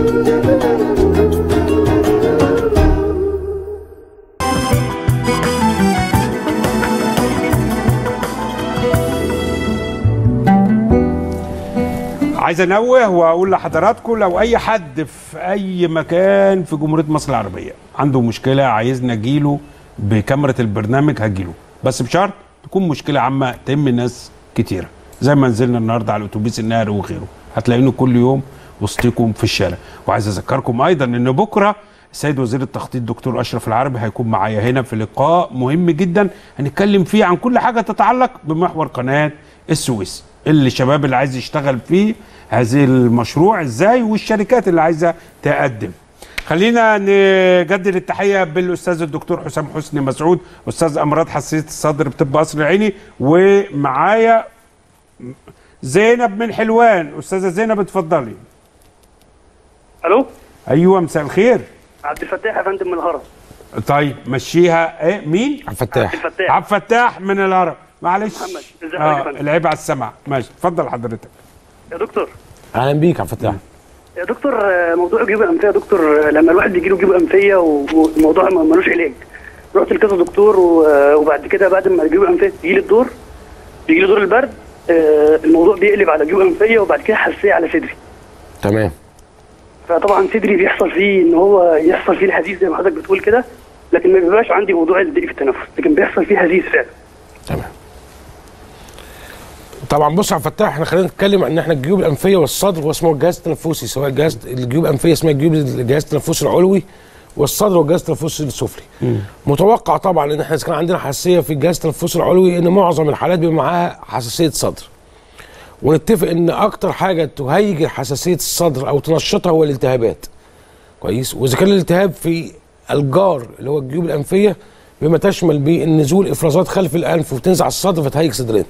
عايز انوه واقول لحضراتكم لو اي حد في اي مكان في جمهوريه مصر العربيه عنده مشكله عايزنا اجيله بكاميرا البرنامج هجيله بس بشرط تكون مشكله عامه تهم ناس كتيره زي ما نزلنا النهارده على اتوبيس النهر وغيره هتلاقينه كل يوم وسطكم في الشارع وعايز اذكركم ايضا ان بكره السيد وزير التخطيط دكتور اشرف العربي هيكون معايا هنا في لقاء مهم جدا هنتكلم فيه عن كل حاجه تتعلق بمحور قناه السويس اللي الشباب اللي عايز يشتغل فيه هذه المشروع ازاي والشركات اللي عايزه تقدم خلينا نجدد التحيه بالاستاذ الدكتور حسام حسني مسعود استاذ امراض حساسيه الصدر بطب قصر العيني ومعايا زينب من حلوان استاذه زينب اتفضلي الو ايوه مساء الخير عبد الفتاح يا فندم من الهرم طيب مشيها ايه مين عبد الفتاح عبد الفتاح عبد الفتاح من الهرم معلش محمد، ازيك يا اه فندم؟ العيب على السمع ماشي اتفضل حضرتك يا دكتور اهلا بيك عبد الفتاح يا دكتور آه، موضوع جيوب الانفيه يا دكتور آه، لما الواحد بيجي له جيوب انفيه و- والموضوع ما- ملوش علاج رحت لكذا دكتور و- آه، وبعد كده بعد ما جيوب الانفيه يجي لي الدور بيجي لي دور البرد آه، الموضوع بيقلب على جيوب انفيه وبعد كده حساسيه على صدري تمام فطبعا صدري بيحصل فيه ان هو يحصل فيه الهزيز زي ما حضرتك بتقول كده لكن ما بيبقاش عندي موضوع الضيق في التنفس لكن بيحصل فيه هزيز فعلا تمام طبعا بص يا عبد الفتاح احنا خلينا نتكلم عن ان احنا الجيوب الانفيه والصدر هو اسمه الجهاز التنفسي سواء الجهاز الجيوب الانفيه اسمها الجيوب الجهاز التنفسي العلوي والصدر والجهاز التنفسي السفلي متوقع طبعا ان احنا اذا كان عندنا حساسيه في الجهاز التنفسي العلوي ان معظم الحالات بيبقى معاها حساسيه صدر ونتفق ان اكتر حاجه تهيج حساسيه الصدر او تنشطها هو الالتهابات كويس واذا كان الالتهاب في الجار اللي هو الجيوب الانفيه بما تشمل بالنزول افرازات خلف الانف وتنزع الصدر فتهيج صدرين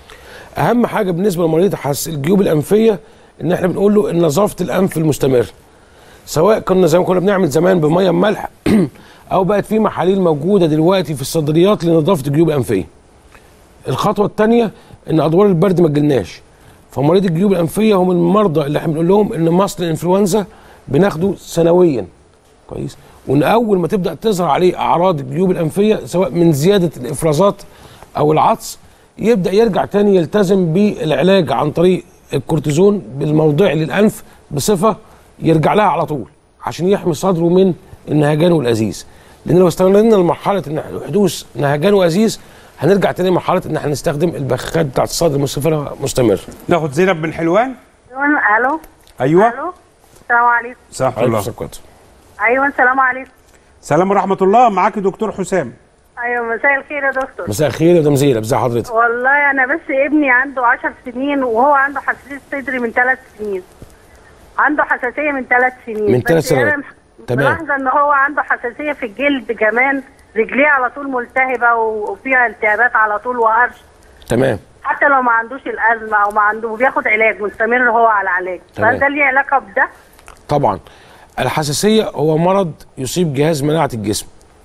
اهم حاجه بالنسبه لمريض حس الجيوب الانفيه ان احنا بنقول له ان نظافه الانف المستمر سواء كنا زي ما كنا بنعمل زمان بميه بملح او بقت في محاليل موجوده دلوقتي في الصيدليات لنظافه الجيوب الانفيه الخطوه الثانيه ان ادوار البرد ما تجيلناش فمريض الجيوب الانفيه هم المرضى اللي احنا بنقول لهم ان مصل الانفلونزا بناخده سنويا كويس وان اول ما تبدا تظهر عليه اعراض الجيوب الانفيه سواء من زياده الافرازات او العطس يبدا يرجع تاني يلتزم بالعلاج عن طريق الكورتيزون بالموضع للانف بصفه يرجع لها على طول عشان يحمي صدره من النهجان والازيز لان لو استمرنا لمرحله ان حدوث نهجان وازيز هنرجع تاني لمرحله ان احنا نستخدم البخاخات بتاعت الصدر مستمر مستمر ناخد زينب من حلوان الو ايوه الو السلام عليكم صح عليكم الله السلام. ايوه السلام عليكم سلام ورحمه الله معاك دكتور حسام ايوه مساء الخير يا دكتور مساء الخير يا مدام زينب ازي حضرتك والله انا بس ابني عنده 10 سنين وهو عنده حساسيه صدري من 3 سنين عنده حساسيه من 3 سنين من بس ثلاث سنوات. أنا تمام. ملاحظه ان هو عنده حساسيه في الجلد كمان رجليه على طول ملتهبه وفيها التهابات على طول وقرش تمام حتى لو ما عندوش الازمه او ما عنده وبياخد علاج مستمر هو على علاج تمام. فهل ده ليه علاقه بده؟ طبعا الحساسيه هو مرض يصيب جهاز مناعه الجسم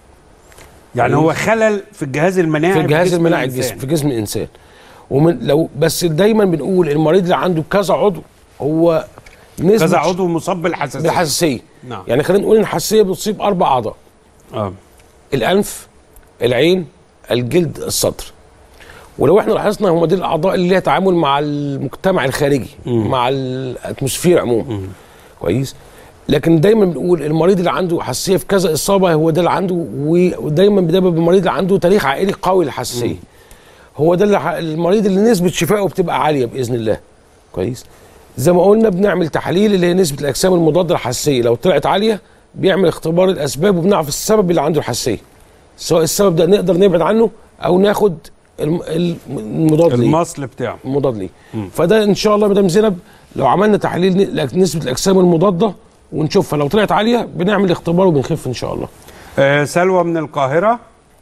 يعني هو خلل في الجهاز المناعي في جهاز جسم المناعي الإنسان. الجسم في جسم الانسان ومن لو بس دايما بنقول المريض اللي عنده كذا عضو هو نسبه كذا عضو مصاب بالحساسيه بالحساسيه نعم. يعني خلينا نقول ان الحساسيه بتصيب اربع اعضاء اه الانف العين الجلد الصدر ولو احنا لاحظنا هم دي الاعضاء اللي ليها تعامل مع المجتمع الخارجي مع الاتموسفير عموما كويس لكن دايما بنقول المريض اللي عنده حساسيه في كذا اصابه هو ده اللي عنده و- ودايما بنبقى بالمريض اللي عنده تاريخ عائلي قوي للحساسيه هو ده اللي ح- المريض اللي نسبه شفائه بتبقى عاليه باذن الله كويس زي ما قلنا بنعمل تحاليل اللي هي نسبه الاجسام المضاده للحساسيه لو طلعت عاليه بيعمل اختبار الاسباب وبنعرف السبب اللي عنده الحساسيه سواء السبب ده نقدر نبعد عنه او ناخد الم- الم- المضاد ليه المصل بتاعه المضاد ليه فده ان شاء الله مدام زينب لو عملنا تحليل ن- نسبه الاجسام المضاده ونشوفها لو طلعت عاليه بنعمل اختبار وبنخف ان شاء الله آه سلوى من القاهره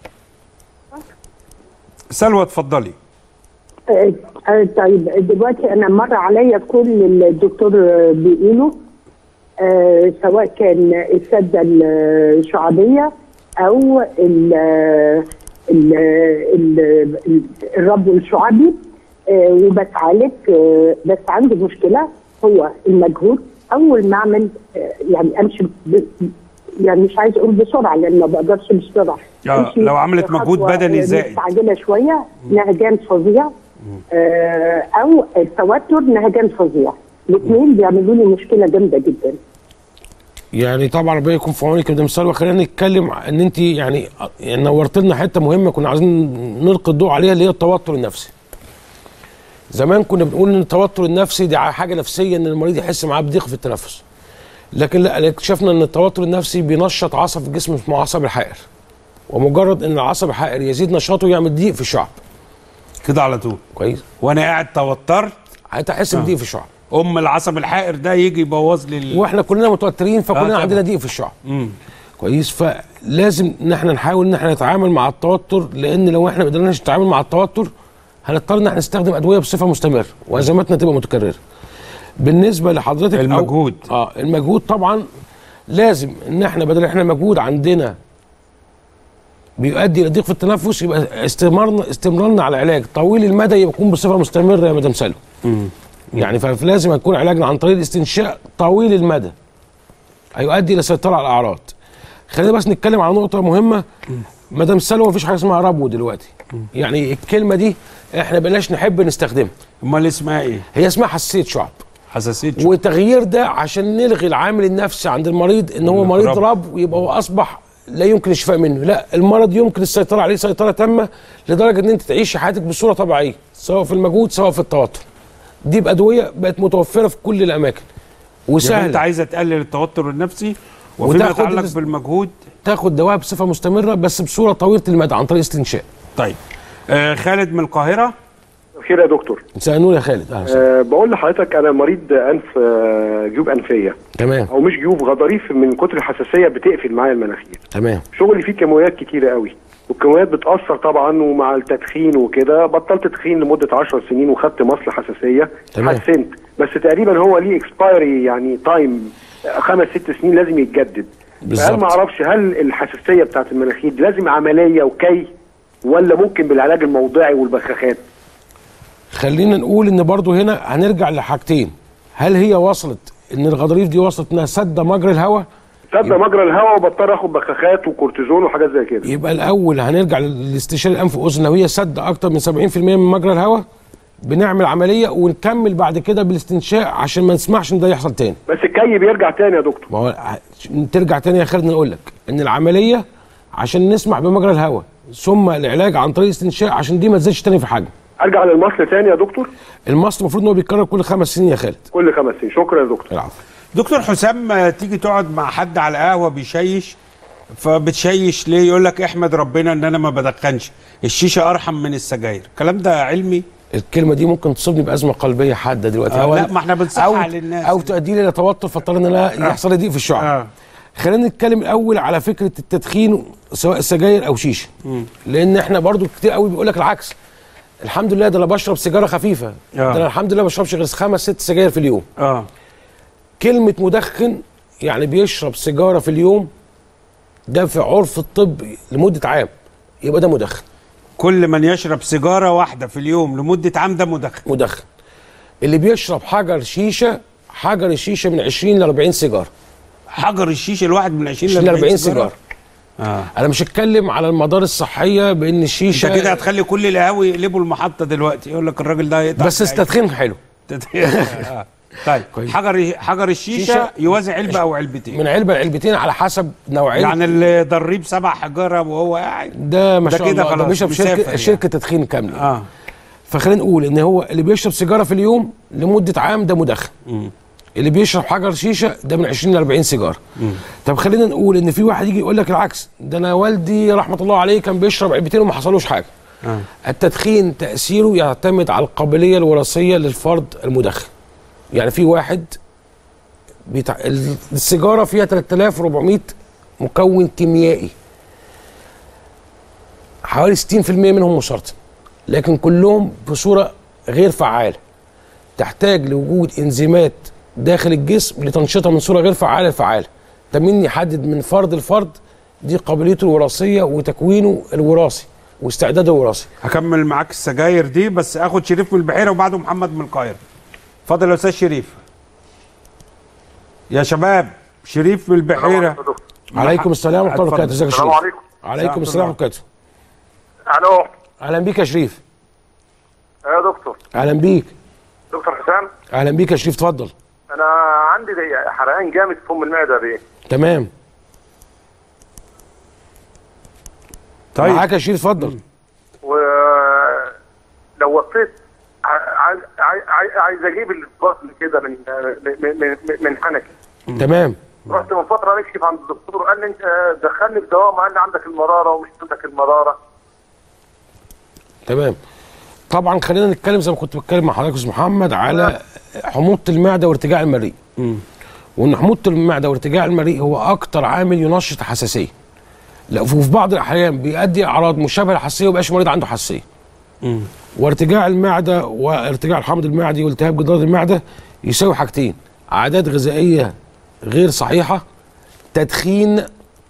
سلوى اتفضلي آه، آه، طيب دلوقتي انا مر عليا كل اللي الدكتور آه، بيقوله آه، سواء كان السده الشعبيه او ال ال ال الربو الشعبي آه، وبتعالج آه، بس عندي مشكله هو المجهود اول ما اعمل آه، يعني امشي ب... يعني مش عايز اقول بسرعه لان ما بقدرش بسرعه آه، أمشي لو عملت مجهود خطوة بدني زائد. مستعجله شويه نهجان فظيع آه او التوتر نهجان فظيع الاثنين بيعملوا لي مشكله جامده جدا يعني طبعا ربنا يكون في عونك يا مدام سلوى خلينا نتكلم عن ان انت يعني يعني نورت لنا حته مهمه كنا عايزين نلقي الضوء عليها اللي هي التوتر النفسي. زمان كنا بنقول ان التوتر النفسي دي حاجه نفسيه ان المريض يحس معاه بضيق في التنفس. لكن لا اكتشفنا ان التوتر النفسي بينشط عصب في الجسم اسمه عصب الحائر. ومجرد ان العصب الحائر يزيد نشاطه يعمل ضيق في الشعب. كده على طول كويس؟ وانا قاعد توترت هتحس بضيق في الشعب. ام العصب الحائر ده يجي يبوظ لي ال- واحنا كلنا متوترين آه فكلنا طبعا. عندنا ضيق في الشعب. مم. كويس فلازم ان احنا نحاول ان احنا نتعامل مع التوتر لان لو احنا ما قدرناش نتعامل مع التوتر هنضطر ان احنا نستخدم ادويه بصفه مستمره وازماتنا تبقى متكرره. بالنسبه لحضرتك أو- المجهود. اه المجهود طبعا لازم ان احنا بدل احنا مجهود عندنا بيؤدي الى ضيق في التنفس يبقى استمرنا استمرارنا على علاج طويل المدى يكون بصفه مستمره يا مدام سلوى. يعني فلازم يكون علاجنا عن طريق الاستنشاق طويل المدى. هيؤدي الى سيطره على الاعراض. خلينا بس نتكلم على نقطه مهمه مدام سلوى مفيش حاجه اسمها ربو دلوقتي. يعني الكلمه دي احنا بلاش نحب نستخدمها. امال اسمها ايه هي اسمها حساسيه شعب. حساسيه شو- والتغيير ده عشان نلغي العامل النفسي عند المريض ان هو مريض رب. رب ويبقى هو اصبح لا يمكن الشفاء منه لا المرض يمكن السيطره عليه سيطره تامه لدرجه ان انت تعيش حياتك بصوره طبيعيه سواء في المجهود سواء في التوتر دي بادويه بقت متوفره في كل الاماكن يعني انت وسهله عايزه تقلل التوتر النفسي وفيما وتاخد يتعلق الاس- بالمجهود تاخد دواء بصفه مستمره بس بصوره طويله المدى عن طريق استنشاق طيب آه خالد من القاهره خير يا دكتور مساء النور يا خالد اهلا وسهلا أه بقول لحضرتك انا مريض انف آه، جيوب انفيه تمام او مش جيوب غضاريف من كتر الحساسيه بتقفل معايا المناخير تمام شغلي فيه كيماويات كتيره قوي والكيماويات بتاثر طبعا ومع التدخين وكده بطلت تدخين لمده 10 سنين وخدت مصل حساسيه تمام. حسنت بس تقريبا هو ليه اكسبايري يعني تايم خمس ست سنين لازم يتجدد بالظبط. فهل ما اعرفش هل الحساسيه بتاعت المناخير دي لازم عمليه وكي ولا ممكن بالعلاج الموضعي والبخاخات خلينا نقول ان برضو هنا هنرجع لحاجتين هل هي وصلت ان الغضاريف دي وصلت انها سد مجرى الهواء سد مجرى الهواء وبضطر اخد بخاخات وكورتيزون وحاجات زي كده يبقى الاول هنرجع للاستشاري الانف واذن لو هي سد اكتر من 70% من مجرى الهواء بنعمل عمليه ونكمل بعد كده بالاستنشاق عشان ما نسمحش ان ده يحصل تاني بس الكي بيرجع تاني يا دكتور ما هو ع- ترجع تاني يا خالد نقول لك ان العمليه عشان نسمح بمجرى الهواء ثم العلاج عن طريق الاستنشاق عشان دي ما تزيدش تاني في حجم ارجع للمصل تاني يا دكتور المصل المفروض ان هو بيتكرر كل خمس سنين يا خالد كل خمس سنين شكرا يا دكتور العفو دكتور حسام آه، تيجي تقعد مع حد على قهوه بيشيش فبتشيش ليه يقول لك احمد ربنا ان انا ما بدخنش الشيشه ارحم من السجاير الكلام ده علمي الكلمه دي ممكن تصيبني بازمه قلبيه حاده دلوقتي آه، أو- لا، ما احنا بنصحح أو- للناس. او تؤدي لي الى توتر فاضطر ان انا يحصل لي ضيق في الشعب آه. خلينا نتكلم الاول على فكره التدخين سواء سجاير او شيشه لان احنا برضو كتير قوي بيقول لك العكس الحمد لله ده انا بشرب سيجاره خفيفه آه. ده انا الحمد لله ما بشربش غير خمس ست سجاير في اليوم اه كلمه مدخن يعني بيشرب سيجاره في اليوم ده في عرف الطب لمده عام يبقى ده مدخن كل من يشرب سيجاره واحده في اليوم لمده عام ده مدخن مدخن اللي بيشرب حجر شيشه حجر الشيشه من 20 ل 40 سيجاره حجر الشيشه الواحد من 20 ل 20 ل 40 40 سيجاره سيجاره اه انا مش هتكلم على المدار الصحيه بان انت الشيشه كده هتخلي كل القهاوي يقلبوا المحطه دلوقتي يقول لك الراجل ده هيقطع بس التدخين حلو آه. طيب كويس. حجر حجر الشيشه شيشة- يوازي علبه او علبتين من علبه لعلبتين على حسب نوعيه يعني اللي ضريب سبع حجاره وهو قاعد ده ما ده شاء كده الله ده خلاص، بيشرب مسافر شركه يعني. شركه تدخين كامله اه فخلينا نقول ان هو اللي بيشرب سيجاره في اليوم لمده عام ده مدخن اللي بيشرب حجر شيشه ده من 20 ل 40 سيجاره طب خلينا نقول ان في واحد يجي يقول لك العكس ده انا والدي رحمه الله عليه كان بيشرب علبتين وما حصلوش حاجه آه. التدخين تاثيره يعتمد على القابليه الوراثيه للفرد المدخن يعني في واحد بيتع... السيجاره فيها 3400 مكون كيميائي حوالي 60% منهم مسرطن لكن كلهم بصوره غير فعاله تحتاج لوجود انزيمات داخل الجسم لتنشيطها من صوره غير فعاله لفعاله ده مين يحدد من فرد لفرد دي قابليته الوراثيه وتكوينه الوراثي واستعداده الوراثي هكمل معاك السجاير دي بس اخد شريف من البحيره وبعده محمد من القاهره اتفضل يا استاذ شريف يا شباب شريف من البحيره عليكم السلام ورحمه الله اتفضل. وبركاته ازيك يا السلام شريف عليكم عليكم السلام ورحمه الله وبركاته الو اهلا بيك يا شريف يا دكتور اهلا بيك دكتور حسام اهلا بيك يا شريف اتفضل انا عندي زي حرقان جامد في ام المعده دي تمام طيب معاك يا شريف اتفضل ولو وطيت ع- عايز عايز عايز اجيب البطن كده من من من, من حنكي تمام رحت من فتره اكشف عند الدكتور قال لي انت دخلني في دوام قال لي عندك المراره ومش عندك المراره تمام طبعا خلينا نتكلم زي ما كنت بتكلم مع حضرتك يا استاذ محمد على حموضه المعده وارتجاع المريء وان حموضه المعده وارتجاع المريء هو اكتر عامل ينشط الحساسيه لا وفي بعض الاحيان بيؤدي اعراض مشابهه للحساسيه ومبقاش المريض عنده حساسيه وارتجاع المعده وارتجاع الحمض المعدي والتهاب جدار المعده يساوي حاجتين عادات غذائيه غير صحيحه تدخين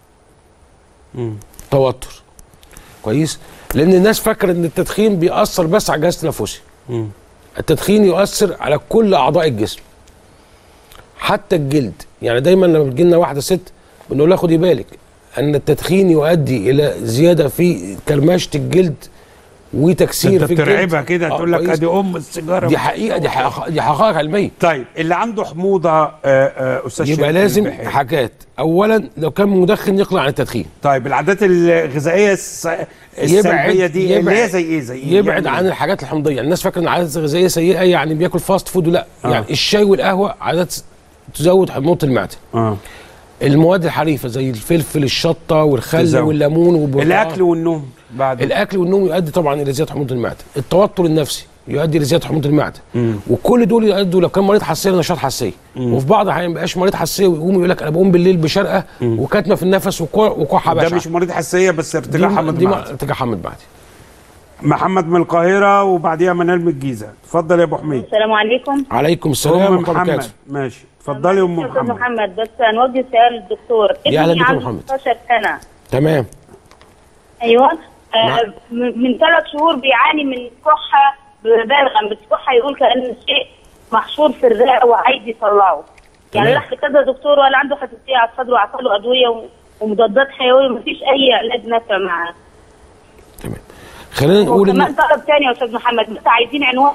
توتر كويس لان الناس فاكره ان التدخين بيأثر بس على الجهاز التنفسي التدخين يؤثر على كل اعضاء الجسم حتى الجلد يعني دايما لما بتجي لنا واحده ست بنقول لها خدي بالك ان التدخين يؤدي الى زياده في كرمشه الجلد وتكسير انت في الجلد بترعبها كده آه، تقول لك كويس؟ ادي ام السيجاره دي حقيقه دي حقيقه دي حقائق علميه طيب اللي عنده حموضه آه، آه، استاذ يبقى شريف لازم البحيري. حاجات اولا لو كان مدخن يقلع عن التدخين طيب العادات الغذائيه الس- السلبيه دي اللي هي زي ايه زي ايه يبعد يعني عن الحاجات الحمضيه يعني الناس فاكره ان العادات الغذائيه سيئه يعني بياكل فاست فود ولا آه. يعني الشاي والقهوه عادات تزود حموضه المعده اه المواد الحريفه زي الفلفل الشطه والخل تزود. والليمون والبرتقال الاكل والنوم بعد الاكل والنوم يؤدي طبعا الى زياده حموضه المعده التوتر النفسي يؤدي لزياده حموضه المعده وكل دول يؤدوا لو كان مريض حساسيه لنشاط حساسيه وفي بعض الاحيان ما يبقاش مريض حساسيه ويقوم يقول لك انا بقوم بالليل بشرقه وكتمه في النفس وكو- وكحه ده بشعه مش مريض حساسيه بس ارتجاع دي, حمض دي معدي ارتجاع حمض معدي محمد من القاهره وبعديها منال من الجيزه اتفضل يا ابو حميد السلام عليكم عليكم السلام ام ورحمه الله محمد وبركاته ماشي اتفضلي يا ام يا استاذ محمد محمد بس هنوجه سؤال للدكتور يا أهلا ابني بك يا عنده محمد. 16 سنه تمام ايوه آه نعم. من من ثلاث شهور بيعاني من كحه بالغم بس كحه يقول كان شيء محشور في الرئه وعايز يطلعه يعني تمام. راح لكذا دكتور ولا عنده حساسيه على الصدر وعطى له ادويه و- ومضادات حيويه ومفيش اي علاج نافع معاه تمام خلينا نقول وكمان ان طلب ثاني يا استاذ محمد بس عايزين عنوان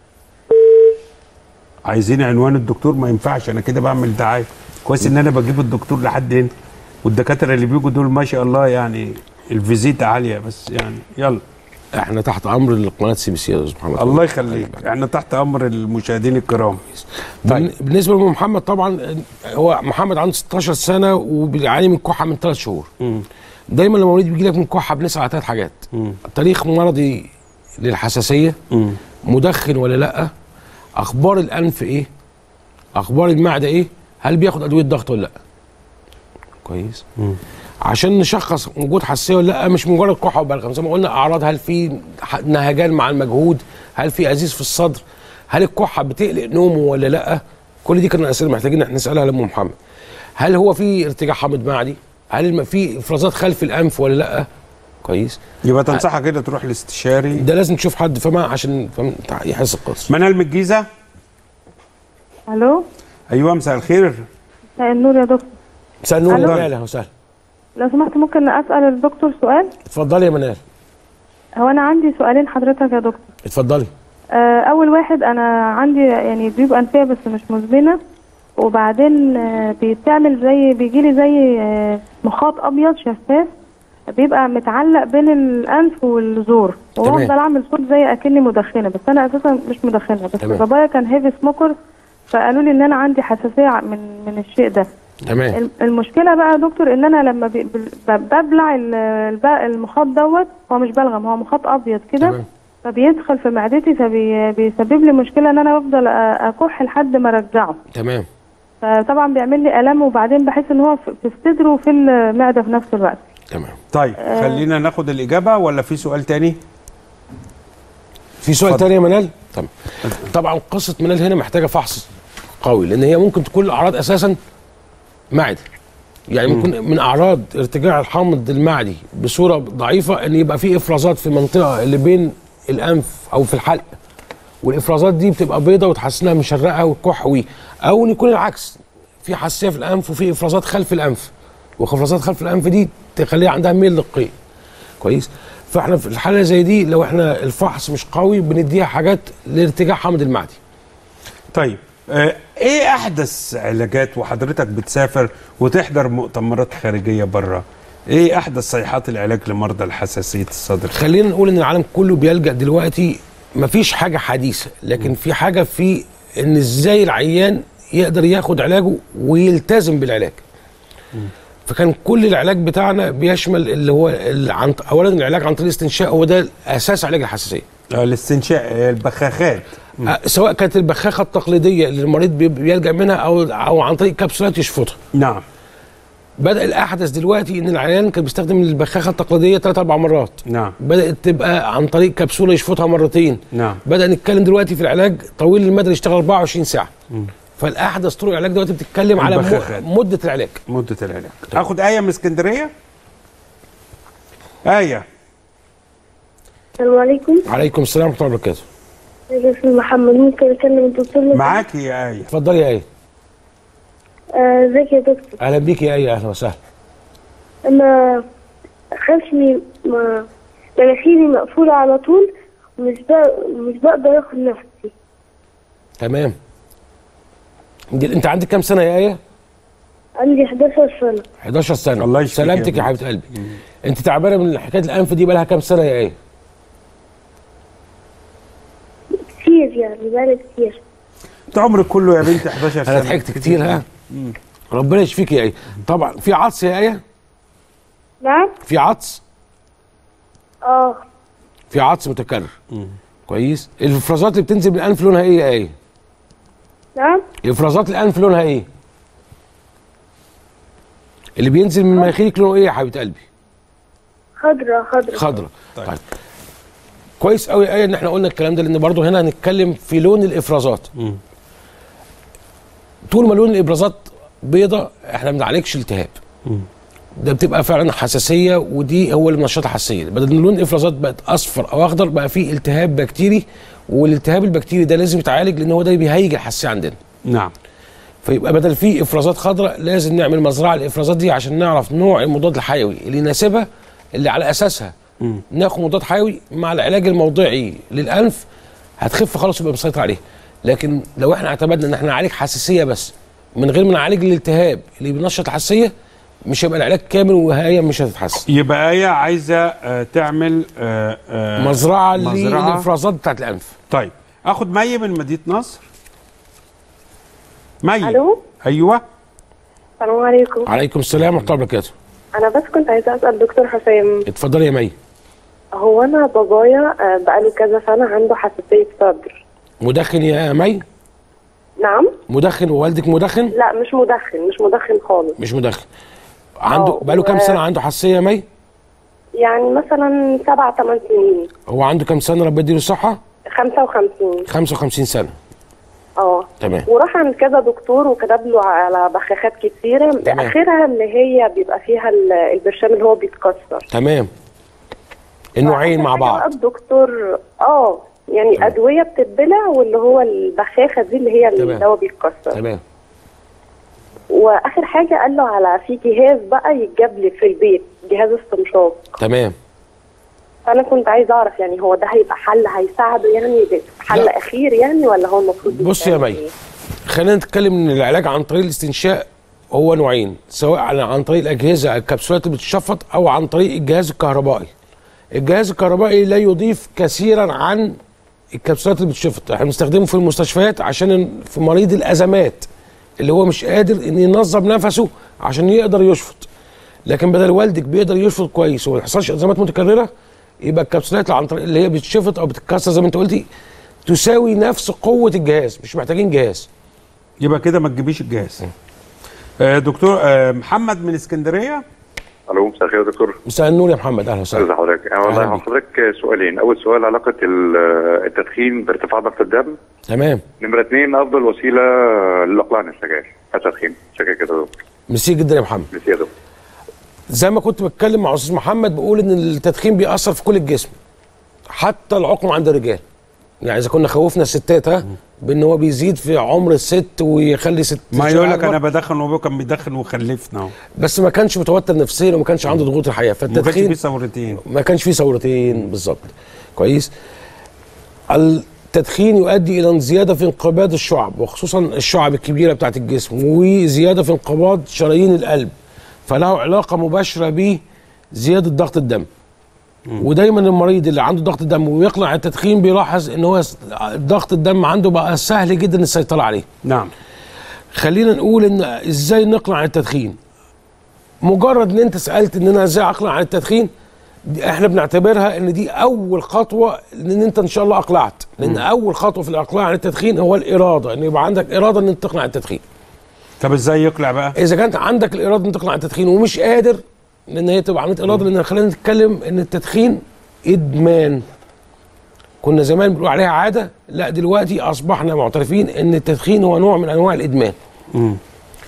عايزين عنوان الدكتور ما ينفعش انا كده بعمل دعايه كويس ان انا بجيب الدكتور لحد هنا والدكاتره اللي بيجوا دول ما شاء الله يعني الفيزيتا عاليه بس يعني يلا احنا تحت امر القناه سي بي سي يا استاذ محمد الله يخليك احنا تحت امر المشاهدين الكرام طيب. بالنسبه لام محمد طبعا هو محمد عنده 16 سنه وبيعاني من كحه من ثلاث شهور دايما لما مريض بيجي لك من كحه بنسال على ثلاث حاجات تاريخ مرضي للحساسيه مدخن ولا لا اخبار الانف ايه اخبار المعده ايه هل بياخد ادويه ضغط ولا لا كويس عشان نشخص وجود حساسيه ولا لا مش مجرد كحه وبلغم زي ما قلنا اعراض هل في ح- نهجان مع المجهود هل في ازيز في الصدر هل الكحه بتقلق نومه ولا لا كل دي كنا اسئله محتاجين احنا نسالها لام محمد هل هو في ارتجاع حامض معدي هل الم- في افرازات خلف الانف ولا لا كويس يبقى تنصحها كده تروح لاستشاري ده لازم تشوف حد فما عشان فاهم يحس القصه منال من الجيزه الو ايوه مساء الخير مساء النور يا دكتور مساء النور ألو. منال اهلا وسهلا لو سمحت ممكن اسال الدكتور سؤال اتفضلي يا منال هو انا عندي سؤالين حضرتك يا دكتور اتفضلي آه، اول واحد انا عندي يعني جيوب انفيه بس مش مزمنه وبعدين آه، بتعمل زي بيجي لي زي آه، مخاط ابيض شفاف بيبقى متعلق بين الانف والزور تمام. وافضل اعمل صوت زي اكني مدخنه بس انا اساسا مش مدخنه بس تمام. بابايا كان هيفي سموكر فقالوا لي ان انا عندي حساسيه من من الشيء ده تمام الم- المشكله بقى يا دكتور ان انا لما بي- بل- ب- ببلع ال- الب- المخاط دوت هو مش بلغم هو مخاط ابيض كده تمام. فبيدخل في معدتي فبيسبب لي مشكله ان انا بفضل أ- اكح لحد ما ارجعه تمام فطبعا بيعمل لي الام وبعدين بحس ان هو في في الصدر وفي المعده في نفس الوقت تمام طيب خلينا ناخد الاجابه ولا في سؤال تاني في سؤال اتفضل. تاني يا منال تمام طبعا قصه منال هنا محتاجه فحص قوي لان هي ممكن تكون الاعراض اساسا معده يعني ممكن من اعراض ارتجاع الحامض المعدي بصوره ضعيفه ان يبقى في افرازات في المنطقه اللي بين الانف او في الحلق والافرازات دي بتبقى بيضه وتحس انها مشرقه وكحوي او ان يكون العكس في حساسيه في الانف وفي افرازات خلف الانف وافرازات خلف الانف دي تخليها عندها ميل للقيء كويس فاحنا في الحاله زي دي لو احنا الفحص مش قوي بنديها حاجات لارتجاع حمض المعدي طيب آه، ايه احدث علاجات وحضرتك بتسافر وتحضر مؤتمرات خارجيه بره ايه احدث صيحات العلاج لمرضى الحساسيه الصدر خلينا نقول ان العالم كله بيلجا دلوقتي مفيش حاجه حديثه لكن في حاجه في ان ازاي العيان يقدر ياخد علاجه ويلتزم بالعلاج فكان كل العلاج بتاعنا بيشمل اللي هو ال- عن اولا العلاج عن طريق الاستنشاق هو ده اساس علاج الحساسيه آه، الاستنشاق آه، البخاخات آه، سواء كانت البخاخه التقليديه اللي المريض بي- بيلجا منها او او عن طريق كبسولات يشفطها نعم بدا الاحدث دلوقتي ان العيان كان بيستخدم البخاخه التقليديه ثلاث اربع مرات نعم بدات تبقى عن طريق كبسوله يشفطها مرتين نعم بدا نتكلم دلوقتي في العلاج طويل المدى يشتغل 24 ساعه فالاحدث طرق العلاج دلوقتي بتتكلم على البخاخات. م- مده العلاج مده العلاج اخد ايه من اسكندريه ايه السلام عليكم عليكم السلام ورحمه الله وبركاته أنا اسمي محمد ممكن اكلم الدكتور لو- معاكي يا ايه اتفضلي يا ايه آه، ازيك يا دكتور اهلا بيك يا ايه اهلا وسهلا انا خشمي ما مناخيري مقفولة على طول ومش بق... مش بقدر اخد نفسي تمام دي- انت عندك كام سنه يا ايه عندي 11 سنة 11 سنه الله يشفيك يا سلامتك يا ابني. حبيبه قلبي انت تعبانه من حكايه الانف دي بقى لها كام سنه يا ايه كتير يعني بقالي كتير انت عمرك كله يا بنتي 11 سنه انا ضحكت كتير ها ربنا يشفيك يا ايه طبعا في عطس يا ايه نعم في عطس اه في عطس متكرر كويس الافرازات اللي بتنزل من الانف لونها ايه يا ايه نعم افرازات الانف لونها ايه اللي بينزل من مناخيرك لونه ايه يا حبيبه قلبي خضرة خضرة خضرة طيب, طيب. كويس قوي ايه ان احنا قلنا الكلام ده لان برضه هنا هنتكلم في لون الافرازات طول ما لون الافرازات بيضة احنا ما بنعالجش التهاب ده بتبقى فعلا حساسيه ودي هو اللي منشطه حساسيه بدل ما لون الافرازات بقت اصفر او اخضر بقى فيه التهاب بكتيري والالتهاب البكتيري ده لازم يتعالج لان هو ده بيهيج الحساسيه عندنا نعم فيبقى بدل فيه افرازات خضراء لازم نعمل مزرعه الافرازات دي عشان نعرف نوع المضاد الحيوي اللي يناسبها اللي على اساسها ناخد مضاد حيوي مع العلاج الموضعي للانف هتخف خلاص يبقى مسيطر عليه لكن لو احنا اعتمدنا ان احنا نعالج حساسيه بس من غير ما نعالج الالتهاب اللي بينشط الحساسيه مش هيبقى العلاج كامل وهي مش هتتحسن يبقى ايه عايزه آه، تعمل آه، آه، مزرعه مزرعة. للافرازات بتاعت الانف طيب اخد مي من مدينه نصر مي الو ايوه السلام عليكم عليكم السلام ورحمه الله وبركاته انا بس كنت عايزة اسأل دكتور حسام اتفضلي يا مي هو انا بابايا آه، بقاله كذا سنة عنده حساسية صدر مدخن يا مي نعم مدخن ووالدك مدخن لا مش مدخن مش مدخن خالص مش مدخن عنده آه، بقاله كام و- سنه عنده حساسيه يا مي يعني مثلا سبع ثمان سنين هو عنده كام سنه ربنا يديله الصحه 55 55 سنه اه تمام وراح عند كذا دكتور وكتب له على بخاخات كتيرة تمام. اخرها اللي هي بيبقى فيها ال- البرشام اللي هو بيتكسر تمام النوعين مع بقى بعض الدكتور اه يعني ادويه بتتبلع واللي هو البخاخه دي اللي هي تمام. اللي هو بيتكسر تمام واخر حاجه قال له على في جهاز بقى يتجاب لي في البيت جهاز استنشاق تمام فانا كنت عايزه اعرف يعني هو ده هيبقى حل هيساعده يعني حل لا. اخير يعني ولا هو المفروض بص يا يتعمل مي إيه؟ خلينا نتكلم ان العلاج عن طريق الاستنشاق هو نوعين سواء عن- عن طريق الاجهزه الكبسولات اللي بتتشفط او عن طريق الجهاز الكهربائي الجهاز الكهربائي لا يضيف كثيرا عن الكبسولات اللي بتتشفط احنا بنستخدمه في المستشفيات عشان في مريض الازمات اللي هو مش قادر ان ينظم نفسه عشان يقدر يشفط لكن بدل والدك بيقدر يشفط كويس وما يحصلش ازمات متكرره يبقى الكبسولات اللي عن طريق اللي هي بتتشفط او بتتكسر زي ما انت قلتي تساوي نفس قوه الجهاز مش محتاجين جهاز يبقى كده ما تجيبيش الجهاز آه، دكتور آه، محمد من اسكندريه الو مساء الخير يا دكتور مساء النور يا محمد اهلا ازي وسهلا حضرتك انا والله أهلا هو بيك. حضرتك سؤالين اول سؤال علاقه ال- التدخين بارتفاع ضغط الدم تمام نمره اثنين افضل وسيله للاقلاع عن السجاير التدخين شكرا كده يا دكتور ميرسي جدا يا محمد ميرسي يا دكتور زي ما كنت بتكلم مع استاذ محمد بقول ان التدخين بيأثر في كل الجسم حتى العقم عند الرجال يعني اذا كنا خوفنا الستات ها بان هو بيزيد في عمر الست ويخلي ست ما شباب يقول لك أكبر. انا بدخن وابوه كان بيدخن وخلفنا اهو بس ما كانش متوتر نفسيا وما كانش عنده ضغوط الحياه ما كانش فالتدخين فيه ثورتين ما كانش فيه ثورتين بالظبط كويس التدخين يؤدي الى زياده في انقباض الشعب وخصوصا الشعب الكبيره بتاعت الجسم وزياده في انقباض شرايين القلب فله علاقه مباشره بزياده ضغط الدم ودايما المريض اللي عنده ضغط دم ويقلع التدخين بيلاحظ ان هو ضغط الدم عنده بقى سهل جدا السيطره عليه نعم خلينا نقول ان ازاي نقلع عن التدخين مجرد ان انت سالت ان انا ازاي اقلع عن التدخين دي احنا بنعتبرها ان دي اول خطوه ان انت ان شاء الله اقلعت لان مم. اول خطوه في الاقلاع عن التدخين هو الاراده ان يبقى عندك اراده ان انت تقلع عن التدخين طب ازاي يقلع بقى اذا كانت عندك الاراده ان انت تقلع عن التدخين ومش قادر لان هي تبقى عمليه اراده لان خلينا نتكلم ان التدخين ادمان كنا زمان بنقول عليها عاده لا دلوقتي اصبحنا معترفين ان التدخين هو نوع من انواع الادمان مم.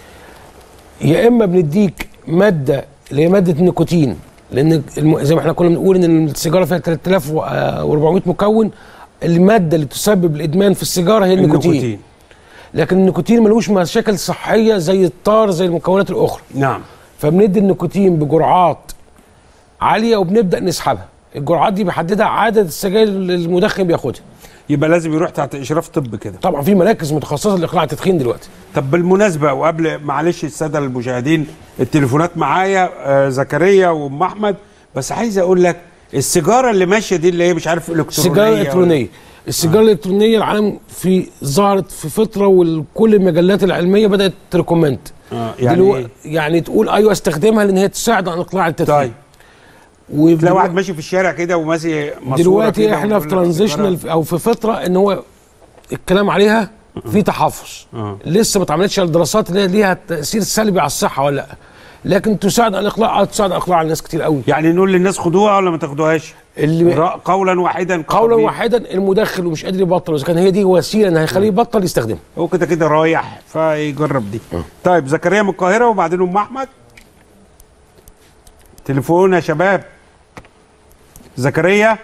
يا اما بنديك ماده اللي هي ماده النيكوتين لان الم... زي ما احنا كنا بنقول ان السيجاره فيها 3400 مكون الماده اللي تسبب الادمان في السيجاره هي النيكوتين, النيكوتين. لكن النيكوتين ملوش مشاكل صحيه زي الطار زي المكونات الاخرى نعم فبندي النيكوتين بجرعات عاليه وبنبدا نسحبها الجرعات دي بيحددها عدد السجاير اللي المدخن بياخدها يبقى لازم يروح تحت اشراف طب كده طبعا في مراكز متخصصه لاقلاع التدخين دلوقتي طب بالمناسبه وقبل معلش الساده المشاهدين التليفونات معايا آه زكريا وام احمد بس عايز اقول لك السيجاره اللي ماشيه دي اللي هي مش عارف الكترونيه السيجاره الالكترونيه السيجاره الالكترونيه العالم في ظهرت في فتره وكل المجلات العلميه بدات تريكومنت آه يعني دلو... إيه؟ يعني تقول ايوه استخدمها لان هي تساعد على اقلاع التدخين طيب ودلو... تلاقي واحد ماشي في الشارع كده وماشي ماسوره دلوقتي كده احنا في ويقول لك ترانزيشنال او في فتره ان هو الكلام عليها في تحفظ آه. لسه ما اتعملتش الدراسات اللي هي ليها تاثير سلبي على الصحه ولا لا لكن تساعد على الاقلاع تساعد على اقلاع الناس كتير قوي يعني نقول للناس خدوها ولا ما تاخدوهاش اللي را- قولا واحدا قولا كطبيب. واحدا المدخن ومش قادر يبطل اذا كان هي دي وسيله ان هيخليه يبطل يستخدمها هو كده كده رايح فيجرب دي طيب زكريا من القاهره وبعدين ام احمد تليفون يا شباب زكريا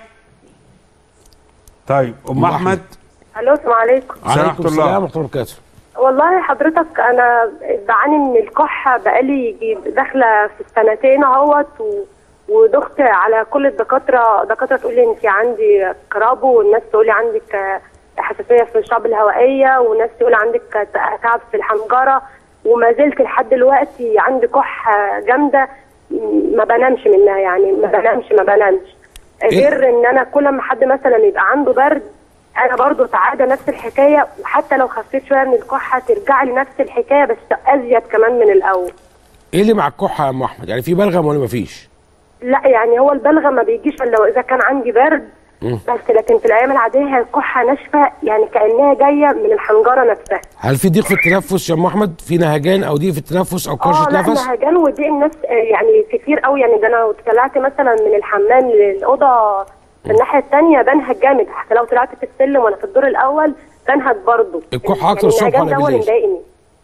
طيب ام أم احمد الو السلام عليكم ورحمة عليكم الله. السلام ورحمه الله وبركاته والله حضرتك انا بعاني من الكحه بقالي يجي داخله في السنتين اهوت و... ودخت على كل الدكاتره دكاتره تقول لي انت عندي كرابو والناس تقول لي عندك آه، حساسيه في الشعب الهوائيه وناس تقول عندك آه، تعب في الحنجره وما زلت لحد دلوقتي عندي كحه جامده م- ما بنامش منها يعني ما بنامش ما بنامش غير ان انا كل ما حد مثلا يبقى عنده برد انا برضو تعادة نفس الحكايه وحتى لو خفيت شويه من الكحه ترجع لي نفس الحكايه بس ازيد كمان من الاول ايه اللي مع الكحه يا ام احمد يعني في بلغم ولا ما فيش لا يعني هو البلغم ما بيجيش الا اذا كان عندي برد مم. بس لكن في الايام العاديه هي الكحه ناشفه يعني كانها جايه من الحنجره نفسها هل في ضيق في التنفس يا ام احمد في نهجان او ضيق في التنفس او اه كرشه لا نفس نهجان ودي الناس آه، يعني كتير قوي يعني ده انا لو طلعت مثلا من الحمام للاوضه في الناحيه الثانيه بنهج جامد حتى لو طلعت في السلم وانا في الدور الاول بنهج برضه الكحة أكتر الصبح النهجان ولا ده هو اللي بالليل؟ مضايقني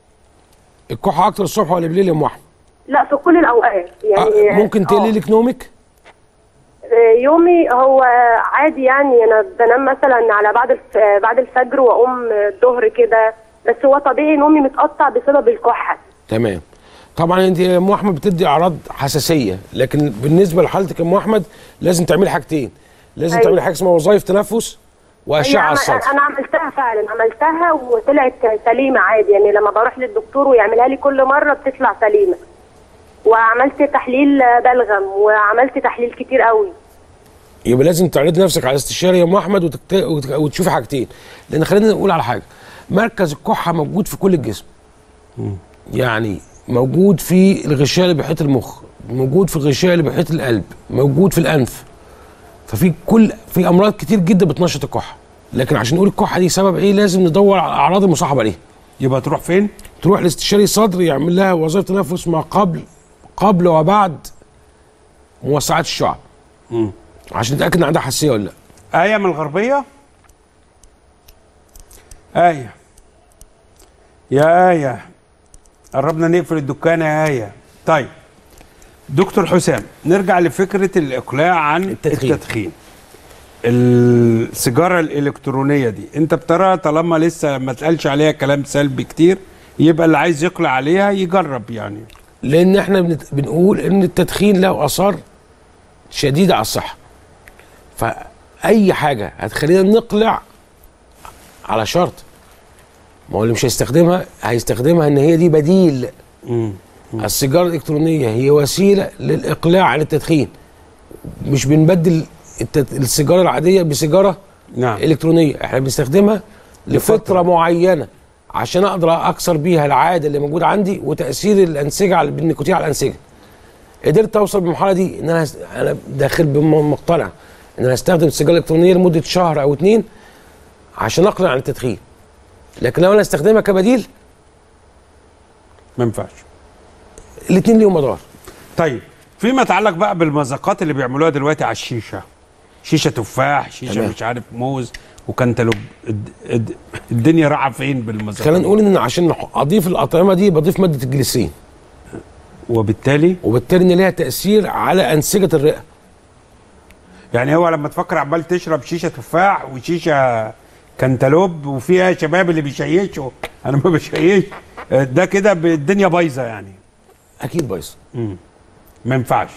الكحه اكتر الصبح ولا بالليل يا ام احمد لا في كل الاوقات يعني آه، ممكن تقلي لك نومك آه، يومي هو عادي يعني انا بنام مثلا على بعد الف... آه، بعد الفجر واقوم الظهر كده بس هو طبيعي نومي متقطع بسبب الكحه تمام طبعا انت يا ام احمد بتدي اعراض حساسيه لكن بالنسبه لحالتك يا ام احمد لازم تعملي حاجتين لازم أيوة. تعملي حاجه اسمها وظائف تنفس واشعه على أنا- السطح انا عملتها فعلا عملتها وطلعت سليمه عادي يعني لما بروح للدكتور ويعملها لي كل مره بتطلع سليمه وعملت تحليل بلغم وعملت تحليل كتير قوي يبقى لازم تعرضي نفسك على استشاري يا ام احمد وتكت... وت- وتشوفي حاجتين لان خلينا نقول على حاجه مركز الكحه موجود في كل الجسم يعني موجود في الغشاء اللي بيحيط المخ موجود في الغشاء اللي بيحيط القلب موجود في الانف ففي كل في امراض كتير جدا بتنشط الكحه لكن عشان نقول الكحه دي سبب ايه لازم ندور على الاعراض المصاحبه ليها يبقى تروح فين تروح لاستشاري صدر يعمل لها وظائف تنفس ما قبل قبل وبعد موسعات الشعب مم. عشان نتاكد ان عندها حساسيه ولا لا آية من الغربية آية يا آية قربنا نقفل الدكان يا آية طيب دكتور حسام نرجع لفكرة الإقلاع عن التدخين. التدخين السيجاره الالكترونيه دي انت بتراها طالما لسه ما اتقالش عليها كلام سلبي كتير يبقى اللي عايز يقلع عليها يجرب يعني لان احنا بنت- بنقول ان التدخين له اثار شديده على الصحه فاي حاجه هتخلينا نقلع على شرط ما هو اللي مش هيستخدمها هيستخدمها ان هي دي بديل السيجاره الالكترونيه هي وسيله للاقلاع عن التدخين مش بنبدل التد... السيجاره العاديه بسيجاره نعم. الكترونيه احنا بنستخدمها لفتره معينه عشان اقدر اكسر بيها العاده اللي موجوده عندي وتاثير الانسجه على بالنيكوتين على الانسجه قدرت اوصل بالمرحله دي ان انا هس- انا داخل بم- مقتنع ان انا هستخدم السيجاره الالكترونيه لمده شهر او اتنين عشان اقلع عن التدخين لكن لو انا استخدمها كبديل ما ينفعش الاثنين ليهم مضار طيب فيما يتعلق بقى بالمذاقات اللي بيعملوها دلوقتي على الشيشه شيشه تفاح شيشه تمام. مش عارف موز وكنتالوب الد- الد- الدنيا رايحه فين بالمذاقات خلينا نقول ان عشان نح- اضيف الاطعمه دي بضيف ماده الجليسرين وبالتالي وبالتالي ان ليها تاثير على انسجه الرئه يعني هو لما تفكر عمال تشرب شيشه تفاح وشيشه كنتالوب وفيها شباب اللي بيشيشوا انا ما بشيش ده كده ب- الدنيا بايظه يعني اكيد بايظه ما ينفعش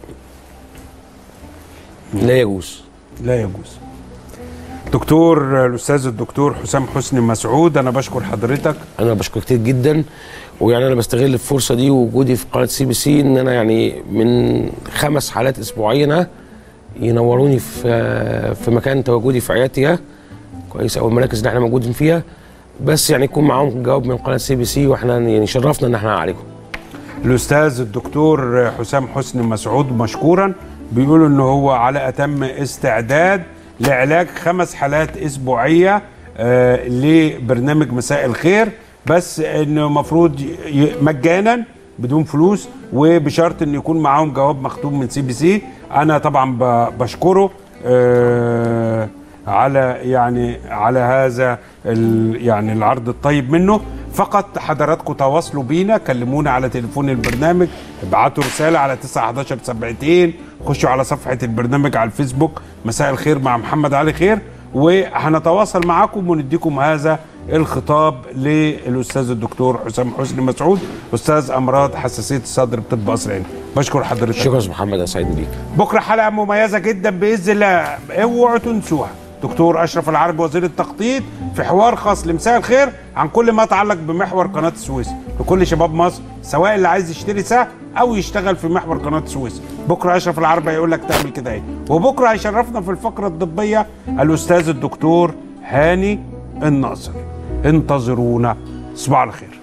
لا يجوز لا يجوز دكتور الاستاذ الدكتور حسام حسني مسعود انا بشكر حضرتك انا بشكر كتير جدا ويعني انا بستغل الفرصه دي ووجودي في قناه سي بي سي ان انا يعني من خمس حالات اسبوعيا ينوروني في في مكان تواجدي في عيادتي ها. كويس او المراكز اللي احنا موجودين فيها بس يعني يكون معاهم جواب من قناه سي بي سي واحنا يعني شرفنا ان احنا نعالجهم الاستاذ الدكتور حسام حسني مسعود مشكورا بيقول ان هو على اتم استعداد لعلاج خمس حالات اسبوعيه آه لبرنامج مساء الخير بس انه المفروض ي- مجانا بدون فلوس وبشرط ان يكون معاهم جواب مختوم من سي بي سي انا طبعا ب- بشكره آه على يعني على هذا ال- يعني العرض الطيب منه فقط حضراتكم تواصلوا بينا كلمونا على تليفون البرنامج ابعتوا رساله على 911 سبعتين خشوا على صفحه البرنامج على الفيسبوك مساء الخير مع محمد علي خير وهنتواصل معاكم ونديكم هذا الخطاب للاستاذ الدكتور حسام حسني مسعود استاذ امراض حساسيه الصدر بطب قصر العيني بشكر حضرتك شكرا يا أستاذ محمد انا سعيد بيك بكره حلقه مميزه جدا باذن الله اوعوا تنسوها دكتور اشرف العربي وزير التخطيط في حوار خاص لمساء الخير عن كل ما يتعلق بمحور قناه السويس لكل شباب مصر سواء اللي عايز يشتري سهم او يشتغل في محور قناه السويس بكره اشرف العربي هيقول لك تعمل كده ايه وبكره هيشرفنا في الفقره الطبيه الاستاذ الدكتور هاني الناصر انتظرونا صباح الخير